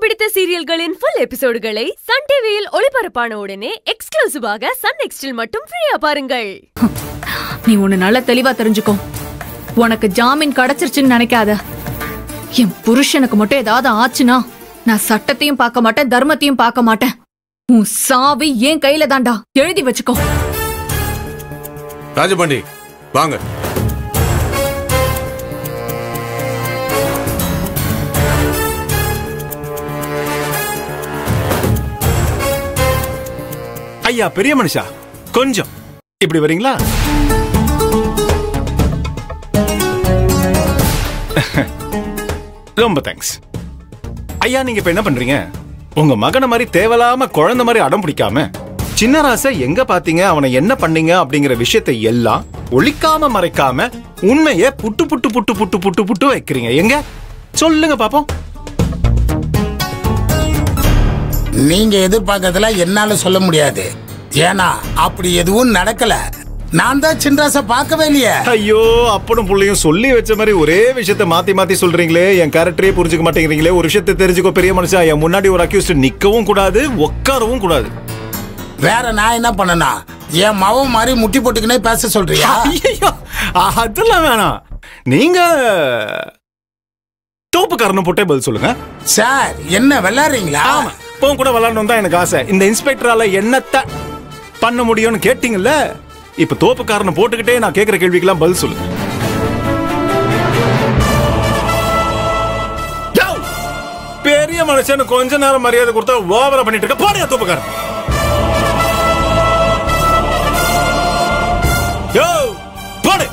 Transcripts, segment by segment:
பிடித்த சீரியல்களின் full எபிசோடுகளை Sun டிவியில் ஒளிபரப்பான உடனே எக்ஸ்க்ளூசிவாக சன் நெக்ஸ்டில் மட்டும் ஃப்ரீயா பாருங்கள் நீ ஒண்ணு நல்லா தெளிவா தெரிஞ்சுக்கோ உனக்கு ஜாமீன் கிடைச்சிருச்சுன்னு நினைக்காத என் புருஷனுக்கு மட்டும் ஏதாவது ஆச்சுன்னா நான் சட்டத்தையும் பார்க்க மாட்டேன் தர்மத்தையும் பார்க்க மாட்டேன் உன் சாவி என் கையில தான்டா எழுதி வச்சுக்கோ ராஜபாண்டி வாங்க ஐயா பெரிய மனுஷா கொஞ்சம் இப்படி வரீங்களா ரொம்ப தேங்க்ஸ் ஐயா நீங்க இப்ப என்ன பண்றீங்க உங்க மகனை மாதிரி தேவையில்லாம குழந்தை மாதிரி அடம் பிடிக்காம சின்னராசை எங்க பாத்தீங்க அவனை என்ன பண்ணீங்க அப்படிங்கிற விஷயத்தை எல்லாம் ஒழிக்காம மறைக்காம உண்மையை புட்டு புட்டு புட்டு புட்டு புட்டு புட்டு வைக்கிறீங்க எங்க சொல்லுங்க பாப்போம் நீங்க எதிர்பார்க்கறதுல என்னால சொல்ல முடியாது ஏன்னா அப்படி எதுவும் நடக்கல நான் தான் சின்ராச பார்க்கவே இல்லையே ஐயோ அப்பனும் புள்ளையும் சொல்லி வச்ச மாதிரி ஒரே விஷயத்த மாத்தி மாத்தி சொல்றீங்களே என் கேரக்டரே புரிஞ்சுக்க மாட்டேங்கிறீங்களே ஒரு விஷயத்தை தெரிஞ்சுக்கோ பெரிய மனுஷன் என் முன்னாடி ஒரு அக்யூஸ்ட் நிக்கவும் கூடாது உட்காரவும் கூடாது வேற நான் என்ன பண்ணனா என் மவன் மாதிரி முட்டி போட்டுக்கினே பேச சொல்றியா ஐயோ அதெல்லாம் வேணாம் நீங்க தோப்பு காரணம் போட்டே பதில் சொல்லுங்க சார் என்ன விளையாடுறீங்களா ஆமா இப்போ கூட விளாடணும் தான் எனக்கு ஆசை இந்த இன்ஸ்பெக்டரால என்னத்த பண்ண முடியும்னு கேட்டீங்கல்ல இப்ப தோப்பு காரணம் போட்டுக்கிட்டே நான் கேட்கிற கேள்விக்கெல்லாம் பதில் சொல்லுங்க யோவ்! பெரிய மனுஷனு கொஞ்ச நேரம் மரியாதை கொடுத்தா ஓவரா பண்ணிட்டு இருக்க போடியா தோப்புக்காரன் யோ போடு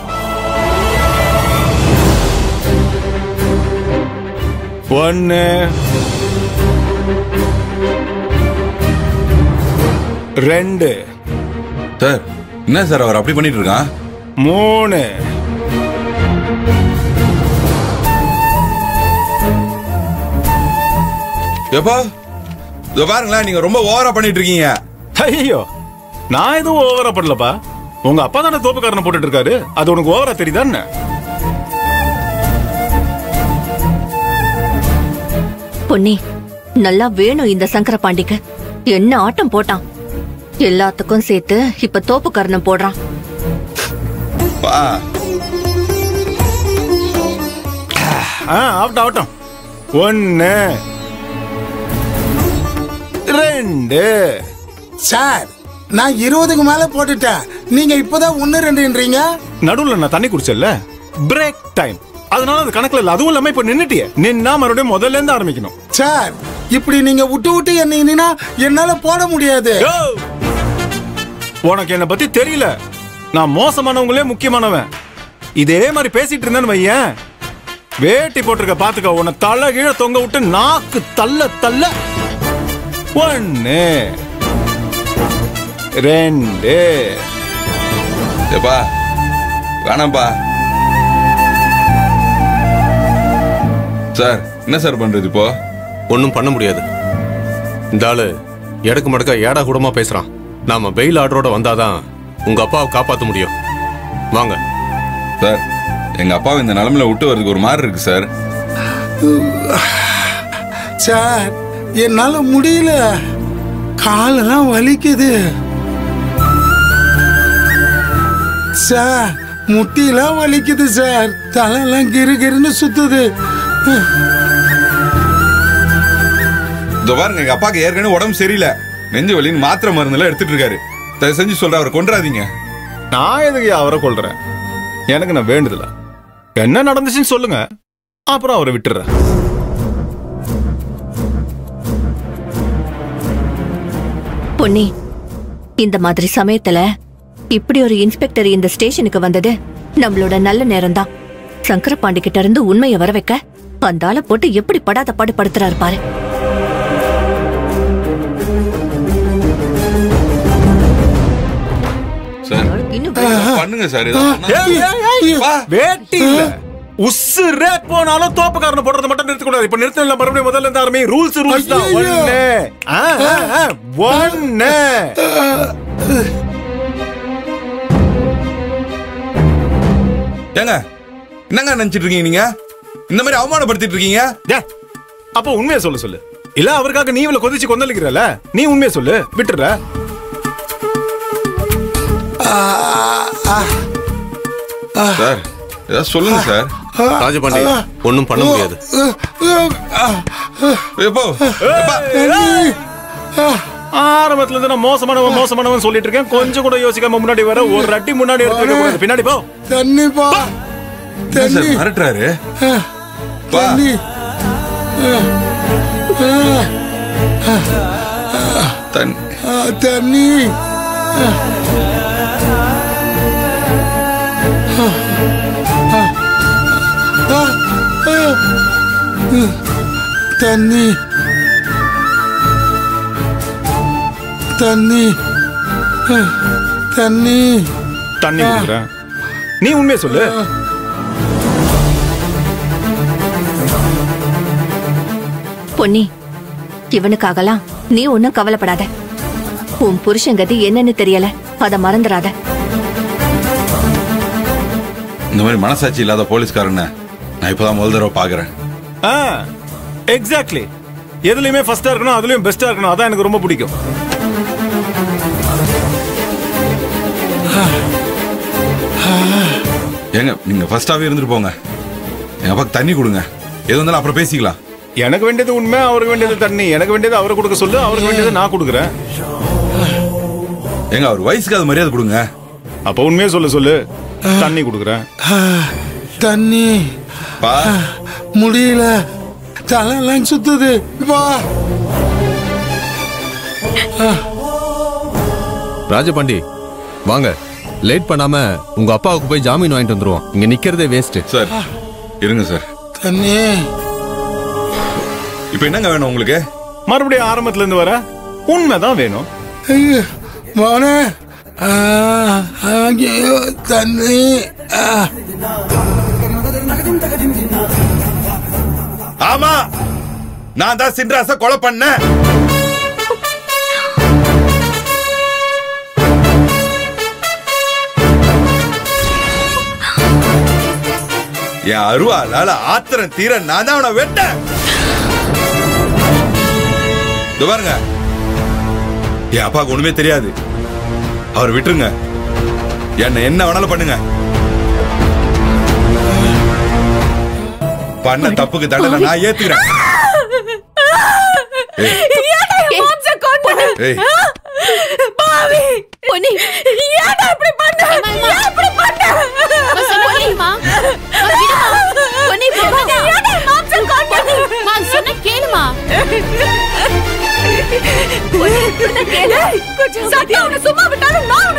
ஒன்னு ரெண்டு சார் என்ன சார் அவர் அப்படி பண்ணிட்டு இருக்கான் மூணு எப்பா இதோ பாருங்களேன் நீங்க ரொம்ப ஓவரா பண்ணிட்டு இருக்கீங்க ஐயோ நான் எதுவும் ஓவரா பண்ணலப்பா உங்க அப்பா தானே தோப்புக்காரனை போட்டுட்டு இருக்காரு அது உனக்கு ஓவரா தெரியுதா என்ன பொன்னி நல்லா வேணும் இந்த சங்கர பாண்டிக்கு என்ன ஆட்டம் போட்டான் எல்லாத்துக்கும் சேர்த்து இப்ப தோப்பு கர்ணம் போடுறான் பா ஆ ஆகட்டும் ஆகட்டும் ஒன்னு ரெண்டு சார் நான் இருபதுக்கு மேல போட்டுட்டேன் நீங்க இப்பதான் ஒன்னு ரெண்டுன்றீங்க நடுவுல நான் தண்ணி குடிச்சல பிரேக் டைம் அதனால அது கணக்குல இல்ல அதுவும் இல்லாம இப்ப நின்னுட்டியே நின்னா மறுபடியும் முதல்ல இருந்து ஆரம்பிக்கணும் சார் இப்படி நீங்க விட்டு விட்டு என்னீங்கன்னா என்னால போட முடியாது யோ! உனக்கு என்ன பத்தி தெரியல நான் மோசமானவங்களே முக்கியமானவன் இதே மாதிரி பேசிட்டு இருந்தேன்னு வையேன் வேட்டி போட்டிருக்க பாத்துக்க உன்னை தலை கீழே தொங்க விட்டு நாக்கு தள்ள தள்ள ஒன்னு ரெண்டு எப்பா வேணாம்ப்பா சார் என்ன சார் பண்றது இப்போ ஒன்றும் பண்ண முடியாது இந்த ஆளு எடக்கு மடக்கா ஏடா கூடமா பேசுறான் நாம பெயில் ஆர்டரோட வந்தாதான் உங்க அப்பாவை காப்பாத்த முடியும் வாங்க சார் எங்க அப்பாவை இந்த நிலமையில விட்டு வர்றதுக்கு ஒரு மாதிரி இருக்கு சார் சார் என்னால முடியல காலெல்லாம் வலிக்குது சார் முட்டிலாம் வலிக்குது சார் தலையெல்லாம் கிரு கிருன்னு சுத்துது இதோ பாருங்க எங்க அப்பாக்கு ஏற்கனவே உடம்பு சரியில்லை நெஞ்சு வலின்னு மாத்திரை மருந்தெல்லாம் எடுத்துட்டு இருக்காரு தயவு செஞ்சு சொல்ற அவரை கொண்டுறாதீங்க நான் எதுக்கு அவரை கொள்றேன் எனக்கு நான் வேண்டுதல என்ன நடந்துச்சுன்னு சொல்லுங்க அப்புறம் அவரை விட்டுறேன் பொன்னி இந்த மாதிரி சமயத்துல இப்படி ஒரு இன்ஸ்பெக்டர் இந்த ஸ்டேஷனுக்கு வந்தது நம்மளோட நல்ல நேரம்தான் சங்கர பாண்டி கிட்ட இருந்து உண்மையை வர வைக்க அந்த ஆளை போட்டு எப்படி படாத பாடு படுத்துறாரு பாரு சார் இன்னும் பண்ணுங்க சார் ஏதாவது ஏய், ஏய், ஏய், வா. வேட்டி இல்ல உசுரே போனாலும் தோப்புக்காரனை போடுறத மட்டும் நிறுத்த கூடாது இப்ப நிறுத்தல மறுபடியும் முதல்ல இருந்து ஆரம்பி ரூல்ஸ் ரூல்ஸ் தான் ஐயையோ. ஒண்ணு ஆ, ஆ, ஆ, ஒண்ணு ஏங்க என்னங்க நினைச்சிட்டு இருக்கீங்க நீங்க இந்த மாதிரி அவமானப்படுத்திட்டு இருக்கீங்க டேய், அப்ப உண்மையை சொல்ல சொல்லு இல்ல அவருக்காக நீ இவளை கொதிச்சு கொந்தளிக்கிறல நீ உண்மையை சொல்லு விட்டுற சார் ஏதாவது சொல்லுங்க சார் ராஜபாண்டி ஒன்றும் பண்ண முடியாது எப்போ எப்பா ஆரம்பத்துல இருந்து நான் மோசமானவன் மோசமானவன் சொல்லிட்டு இருக்கேன் கொஞ்சம் கூட யோசிக்காம முன்னாடி வர ஒரு அட்டி முன்னாடி எடுத்து வைக்க கூடாது. பின்னாடி போ தண்ணி பா என்ன தண்ணி சார் மிரட்டுறாரு பா தண்ணி தன் ஆ, தண்ணி ஆ, ஆ, தண்ணி தண்ணி தண்ணி தண்ணி கொடுக்குறேன் நீ உண்மையை சொல்லு பொன்னி இவனுக்காகலாம் நீ ஒன்னும் கவலைப்படாத உன் புருஷன் கதி என்னன்னு தெரியல அத மறந்துடாத இந்த மாதிரி மனசாட்சி இல்லாத போலீஸ்காரன நான் இப்பதான் முதல் தடவை பாக்குறேன் ஆ எக்ஸாக்ட்லி எதுலயுமே ஃபர்ஸ்டா இருக்கணும் அதுலயும் பெஸ்டா இருக்கணும் அதான் எனக்கு ரொம்ப பிடிக்கும் ஏங்க நீங்க ஃபர்ஸ்டாவே இருந்துட்டு போங்க எங்க அப்பாக்கு தண்ணி கொடுங்க எது வந்தாலும் அப்புறம் பேசிக்கலாம் எனக்கு வேண்டியது உண்மை அவருக்கு வேண்டியது தண்ணி எனக்கு வேண்டியது அவரை கொடுக்க சொல்லு அவருக்கு வேண்டியது நான் கொடுக்குறேன் ஏங்க அவர் வயசுக்கு அது மரியாதை கொடுங்க அப்ப உண்மையை சொல்லு சொல்லு தண்ணி கொடுக்குறேன் ஆ, தண்ணி பா முடியல தலையெல்லாம் சுத்துது வா ராஜபாண்டி வாங்க லேட் பண்ணாம உங்க அப்பாவுக்கு போய் ஜாமீன் வாங்கிட்டு வந்துருவோம் இங்க நிக்கிறதே வேஸ்ட் சார் இருங்க சார் தண்ணி இப்போ என்னங்க வேணும் உங்களுக்கு மறுபடியும் ஆரம்பத்துல இருந்து வர உண்மைதான் வேணும் ஐயோ, மோனே ஆ, ஐயோ, தண்ணி ஆ. ஆமா நான் தான் சின்ராச கொலை பண்ணேன் என் அருவாளால ஆத்திரம் தீர நான் தான் அவனை வெட்டேன் இதோ பாருங்க என் அப்பாவுக்கு ஒண்ணுமே தெரியாது அவர் விட்டுருங்க என்ன என்ன வேணாலும் பண்ணுங்க பண்ண தப்புக்கு தண்டனை நான் ஏத்துக்கிறேன் ஏய், ஏய் பொன்னி பொன்னி சொன்ன கேளுமா சும்மா விட்டாலும் நான்